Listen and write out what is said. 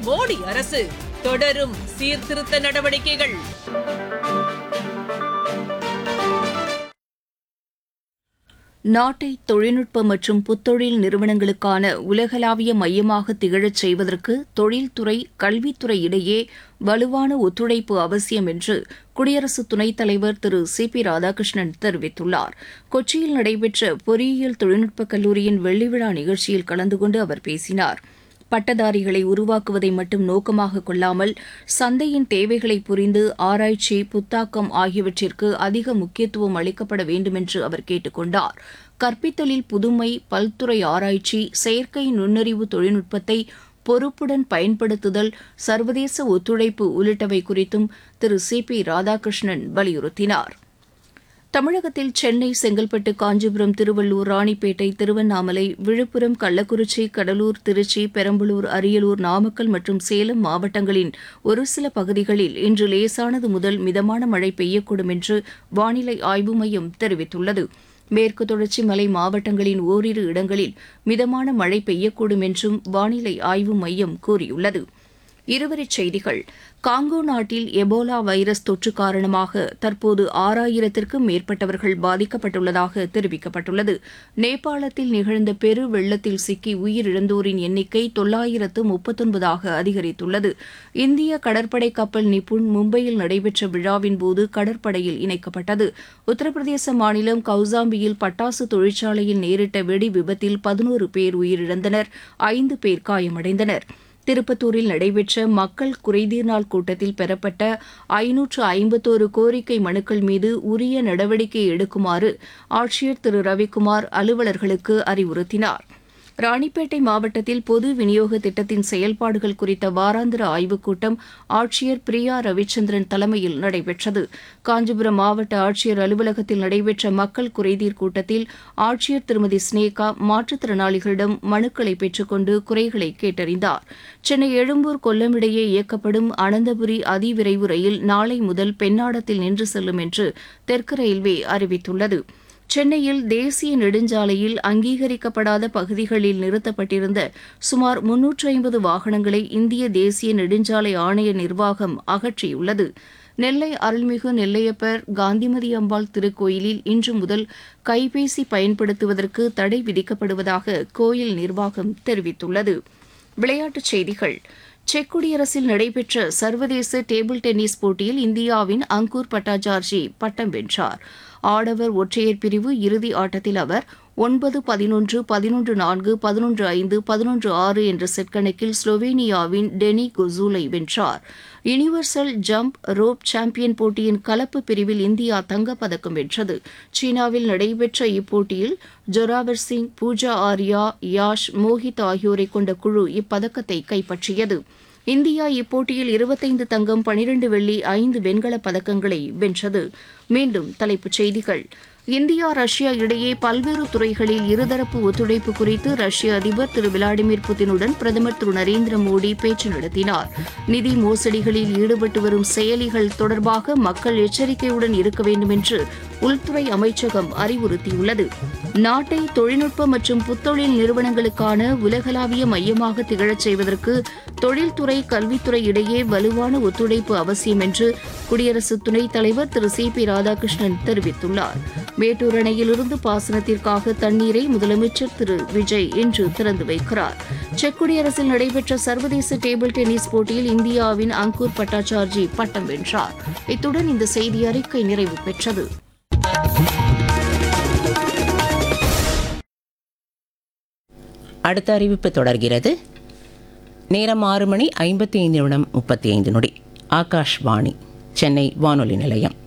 மோடி அரசு தொடரும் சீர்திருத்த நடவடிக்கைகள் நாட்டை தொழில்நுட்ப மற்றும் புத்தொழில் நிறுவனங்களுக்கான உலகளாவிய மையமாக திகழச் செய்வதற்கு தொழில்துறை கல்வித்துறை இடையே வலுவான ஒத்துழைப்பு அவசியம் என்று குடியரசு துணைத் தலைவர் திரு சி பி ராதாகிருஷ்ணன் தெரிவித்துள்ளார் கொச்சியில் நடைபெற்ற பொறியியல் தொழில்நுட்பக் கல்லூரியின் வெள்ளி விழா நிகழ்ச்சியில் கலந்து கொண்டு அவர் பேசினார் பட்டதாரிகளை உருவாக்குவதை மட்டும் நோக்கமாக கொள்ளாமல் சந்தையின் தேவைகளை புரிந்து ஆராய்ச்சி புத்தாக்கம் ஆகியவற்றிற்கு அதிக முக்கியத்துவம் அளிக்கப்பட வேண்டுமென்று அவர் கேட்டுக் கொண்டார் கற்பித்தலில் புதுமை பல்துறை ஆராய்ச்சி செயற்கை நுண்ணறிவு தொழில்நுட்பத்தை பொறுப்புடன் பயன்படுத்துதல் சர்வதேச ஒத்துழைப்பு உள்ளிட்டவை குறித்தும் திரு சி பி ராதாகிருஷ்ணன் வலியுறுத்தினார் தமிழகத்தில் சென்னை செங்கல்பட்டு காஞ்சிபுரம் திருவள்ளூர் ராணிப்பேட்டை திருவண்ணாமலை விழுப்புரம் கள்ளக்குறிச்சி கடலூர் திருச்சி பெரம்பலூர் அரியலூர் நாமக்கல் மற்றும் சேலம் மாவட்டங்களின் ஒரு சில பகுதிகளில் இன்று லேசானது முதல் மிதமான மழை பெய்யக்கூடும் என்று வானிலை ஆய்வு மையம் தெரிவித்துள்ளது மேற்கு தொடர்ச்சி மலை மாவட்டங்களின் ஓரிரு இடங்களில் மிதமான மழை பெய்யக்கூடும் என்றும் வானிலை ஆய்வு மையம் கூறியுள்ளது இருவரிச் செய்திகள் காங்கோ நாட்டில் எபோலா வைரஸ் தொற்று காரணமாக தற்போது ஆறாயிரத்திற்கும் மேற்பட்டவர்கள் பாதிக்கப்பட்டுள்ளதாக தெரிவிக்கப்பட்டுள்ளது நேபாளத்தில் நிகழ்ந்த பெரு வெள்ளத்தில் சிக்கி உயிரிழந்தோரின் எண்ணிக்கை தொள்ளாயிரத்து முப்பத்தொன்பதாக அதிகரித்துள்ளது இந்திய கடற்படை கப்பல் நிப்புண் மும்பையில் நடைபெற்ற விழாவின் போது கடற்படையில் இணைக்கப்பட்டது உத்தரப்பிரதேச மாநிலம் கௌசாம்பியில் பட்டாசு தொழிற்சாலையில் நேரிட்ட வெடி விபத்தில் பதினோரு பேர் உயிரிழந்தனர் ஐந்து பேர் காயமடைந்தனர் திருப்பத்தூரில் நடைபெற்ற மக்கள் குறைதீர் நாள் கூட்டத்தில் பெறப்பட்ட ஐநூற்று ஐம்பத்தோரு கோரிக்கை மனுக்கள் மீது உரிய நடவடிக்கை எடுக்குமாறு ஆட்சியர் திரு ரவிக்குமார் அலுவலர்களுக்கு அறிவுறுத்தினார் ராணிப்பேட்டை மாவட்டத்தில் பொது விநியோக திட்டத்தின் செயல்பாடுகள் குறித்த வாராந்திர ஆய்வுக் கூட்டம் ஆட்சியர் பிரியா ரவிச்சந்திரன் தலைமையில் நடைபெற்றது காஞ்சிபுரம் மாவட்ட ஆட்சியர் அலுவலகத்தில் நடைபெற்ற மக்கள் குறைதீர் கூட்டத்தில் ஆட்சியர் திருமதி ஸ்னேகா மாற்றுத்திறனாளிகளிடம் மனுக்களை பெற்றுக்கொண்டு குறைகளை கேட்டறிந்தார் சென்னை எழும்பூர் கொல்லம் இடையே இயக்கப்படும் அனந்தபுரி அதிவிரைவு ரயில் நாளை முதல் பெண்ணாடத்தில் நின்று செல்லும் என்று தெற்கு ரயில்வே அறிவித்துள்ளது சென்னையில் தேசிய நெடுஞ்சாலையில் அங்கீகரிக்கப்படாத பகுதிகளில் நிறுத்தப்பட்டிருந்த சுமார் முன்னூற்று ஐம்பது வாகனங்களை இந்திய தேசிய நெடுஞ்சாலை ஆணைய நிர்வாகம் அகற்றியுள்ளது நெல்லை அருள்மிகு நெல்லையப்பர் காந்திமதி அம்பாள் திருக்கோயிலில் இன்று முதல் கைபேசி பயன்படுத்துவதற்கு தடை விதிக்கப்படுவதாக கோயில் நிர்வாகம் தெரிவித்துள்ளது விளையாட்டுச் செய்திகள் செக் குடியரசில் நடைபெற்ற சர்வதேச டேபிள் டென்னிஸ் போட்டியில் இந்தியாவின் அங்கூர் பட்டாச்சார்ஜி பட்டம் வென்றார் ஆடவர் ஒற்றையர் பிரிவு இறுதி ஆட்டத்தில் அவர் ஒன்பது பதினொன்று பதினொன்று நான்கு பதினொன்று ஐந்து பதினொன்று ஆறு என்ற செட் கணக்கில் ஸ்லோவேனியாவின் டெனி கொசூலை வென்றார் யுனிவர்சல் ஜம்ப் ரோப் சாம்பியன் போட்டியின் கலப்பு பிரிவில் இந்தியா தங்கப்பதக்கம் வென்றது சீனாவில் நடைபெற்ற இப்போட்டியில் ஜொராவர் சிங் பூஜா ஆர்யா யாஷ் மோஹித் ஆகியோரை கொண்ட குழு இப்பதக்கத்தை கைப்பற்றியது இந்தியா இப்போட்டியில் இருபத்தைந்து தங்கம் பனிரெண்டு வெள்ளி ஐந்து வெண்கலப் பதக்கங்களை வென்றது மீண்டும் தலைப்புச் செய்திகள் இந்தியா ரஷ்யா இடையே பல்வேறு துறைகளில் இருதரப்பு ஒத்துழைப்பு குறித்து ரஷ்ய அதிபர் திரு விளாடிமிர் புதினுடன் பிரதமர் திரு நரேந்திர மோடி பேச்சு நடத்தினார் நிதி மோசடிகளில் ஈடுபட்டு வரும் செயலிகள் தொடர்பாக மக்கள் எச்சரிக்கையுடன் இருக்க வேண்டும் என்று உள்துறை அமைச்சகம் அறிவுறுத்தியுள்ளது நாட்டை தொழில்நுட்ப மற்றும் புத்தொழில் நிறுவனங்களுக்கான உலகளாவிய மையமாக திகழச் செய்வதற்கு தொழில்துறை கல்வித்துறை இடையே வலுவான ஒத்துழைப்பு அவசியம் என்று குடியரசு துணைத் தலைவர் திரு சி பி ராதாகிருஷ்ணன் தெரிவித்துள்ளார் மேட்டூர் அணையிலிருந்து பாசனத்திற்காக தண்ணீரை முதலமைச்சர் திரு விஜய் இன்று திறந்து வைக்கிறார் செக் குடியரசில் நடைபெற்ற சர்வதேச டேபிள் டென்னிஸ் போட்டியில் இந்தியாவின் அங்கூர் பட்டாச்சார்ஜி பட்டம் வென்றார் இத்துடன் இந்த செய்தி அறிக்கை நிறைவு பெற்றது அடுத்த அறிவிப்பு தொடர்கிறது நேரம் ஆறு மணி ஐம்பத்தி ஐந்து நிமிடம் முப்பத்தி ஐந்து நொடி ஆகாஷ்வாணி சென்னை வானொலி நிலையம்